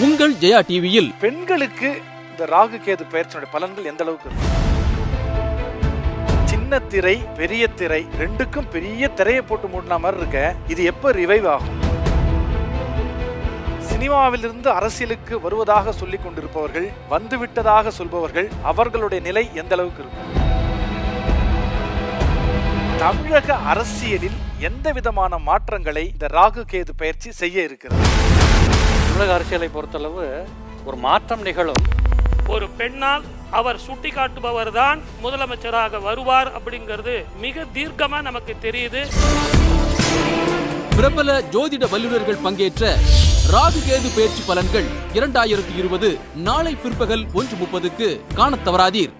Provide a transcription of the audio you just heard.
உங்கள் ஜெயா டிவியில் பெண்களுக்கு இந்த ராகு கேது பயிற்சியினுடைய பலன்கள் எந்த அளவுக்கு இருக்கும் சின்ன திரை பெரிய திரை ரெண்டுக்கும் பெரிய திரையை போட்டு மூடின மாதிரி இருக்க இது எப்ப ரிவைவ் ஆகும் சினிமாவிலிருந்து அரசியலுக்கு வருவதாக சொல்லிக் கொண்டிருப்பவர்கள் வந்துவிட்டதாக சொல்பவர்கள் அவர்களுடைய நிலை எந்த அளவுக்கு இருக்கும் தமிழக அரசியலில் எந்த விதமான மாற்றங்களை இந்த ராகு கேது பயிற்சி செய்ய இருக்கிறது தமிழக அரசியலை பொறுத்தளவு ஒரு மாற்றம் நிகழும் ஒரு பெண்ணால் அவர் சுட்டிக்காட்டுபவர் தான் முதலமைச்சராக வருவார் அப்படிங்கிறது மிக தீர்க்கமா நமக்கு தெரியுது பிரபல ஜோதிட வல்லுநர்கள் பங்கேற்ற ராகு கேது பயிற்சி பலன்கள் இரண்டாயிரத்தி இருபது நாளை பிற்பகல் ஒன்று முப்பதுக்கு காணத் தவறாதீர்